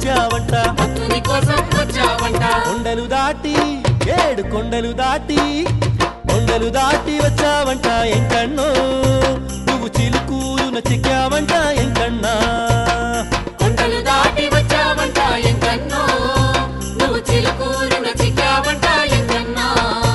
వచ్చావంట భక్తుని కోసం వచ్చావంట కొండలు దాటి ఏడు కొండలు దాటి కొండలు దాటి వచ్చావంట ఎంకన్నో నువ్వు చిలుకూరున చిక్కావంట ఎంకన్నా కొండలు దాటి వచ్చావంట ఎంకన్నో నువ్వు చిలుకూరున చిక్కావంట ఎంకన్నా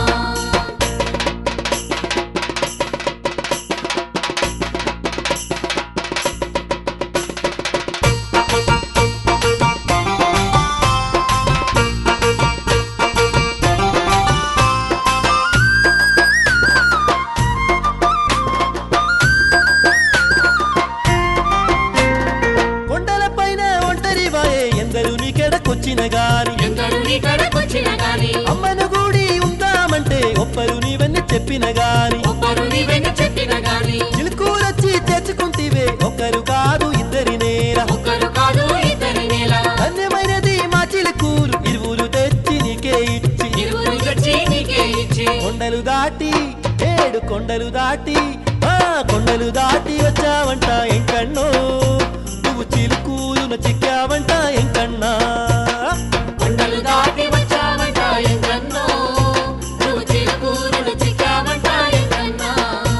కొండల పైన ఒంటరి వాయే ఎందరు నీకెడకొచ్చిన గాని ఎందరు నీ కడకొచ్చిన గాని అమ్మను గుడి ఉందామంటే ఒప్పరు నీవన్నీ చెప్పిన గాని ఒక్కరు నీ వెన్న చెప్పిన గాని చిలుకూరొచ్చి తెచ్చుకుంటివే ఒకరు కాదు ఇద్దరి నేల ఒక్కరు కాదు ఇద్దరి నేల ధన్యమైనది మా చిలుకూరు ఇరువురు తెచ్చి నీకే ఇచ్చి ఇరువురు తెచ్చి నీకే ఇచ్చి కొండలు దాటి ఏడు కొండలు దాటి ఆ కొండలు దాటి వచ్చావంట ఎంకన్నో నువ్వు చిలుకూరున చిక్కావంట ఎంకన్నా కొండలు దాటి వచ్చావంట ఎంకన్నో నువ్వు చిలుకూరున చిక్కావంట ఎంకన్నా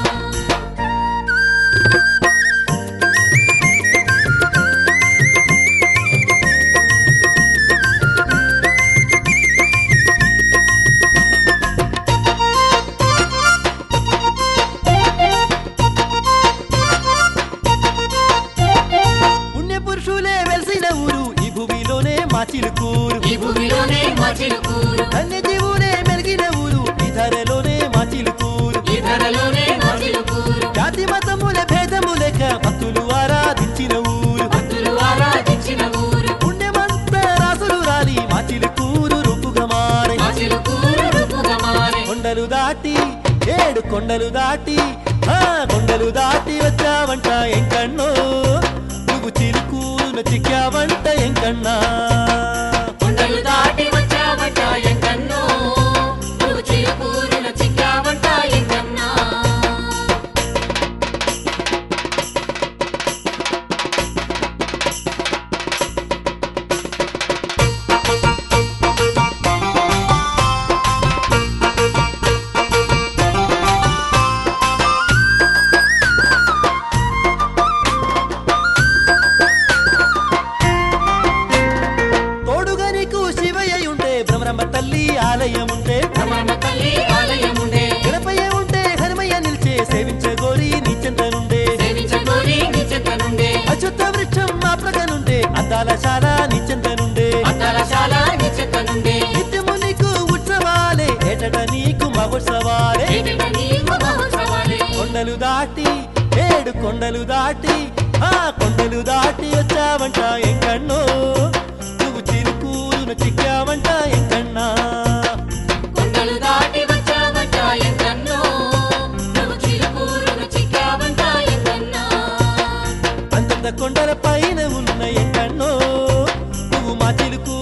పుణ్య పురుషులే వెలిసిన ఊరు ఈ భూమిలోనే మా చిలుకూరు ఈ భూమిలోనే మా చిలుకూరు ధన్య జీవులే మెలిగిన ఊరు ఈ ధరలోనే మా చిలుకూరు ఈ ధరలోనే మా చిలుకూరు జాతి మతముల భేదము లేక భక్తులు ఆరాధించిన ఊరు భక్తులు ఆరాధించిన ఊరు పుణ్యమంతా రాసులు రాలి మా చిలుకూరు రూపుగా మారే మా చిలుకూరు రూపుగా మారే కొండలు దాటి ఏడు కొండలు దాటి ఆ కొండలు దాటి వచ్చావంట ఎంకన్నో నువ్వు చిలుకూరున చిక్కావంట ఎంకన్నా కొండలు దాటి వచ్చావంట ఎంకన్నో నువ్వు చిలుకూరున చిక్కావంట ఎంకన్నా తోడుగా నీకు శివయ్య ఉంటే భ్రమరమ్మ తల్లి ఆలయం ఉంటే రమణ తల్లి ఆలయముండే గణపయ్య ఉంటే హనుమయ్య నిలిచే సేవించగోరి నీచెంతనుండే సేవించగోరి నీ చెంతనుండే అచ్యుత వృక్షం మా ప్రగనుండే అద్దాల శాల నీచెంతనుండే అంతరశాల నీ చెంతనుండే నిత్యము నీకు ఉత్సవాలే ఏటట నీకు మహోత్సవాలే ఏటిట నీకు మహోత్సవాలే కొండలు దాటి ఏడు కొండలు దాటి ఆ కొండలు దాటి వచ్చావంట ఎంకన్నో నువ్వు చిలుకూరున చిక్కావంట ఎంకన్నా కొండలు దాటి వచ్చావంట ఎంకన్నో నువ్వు చిలుకూరున చిక్కావంట ఎంకన్నా అంతంత కొండల పైన ఉన్న ఎంకన్నో నువ్వు మా చిలుకూరు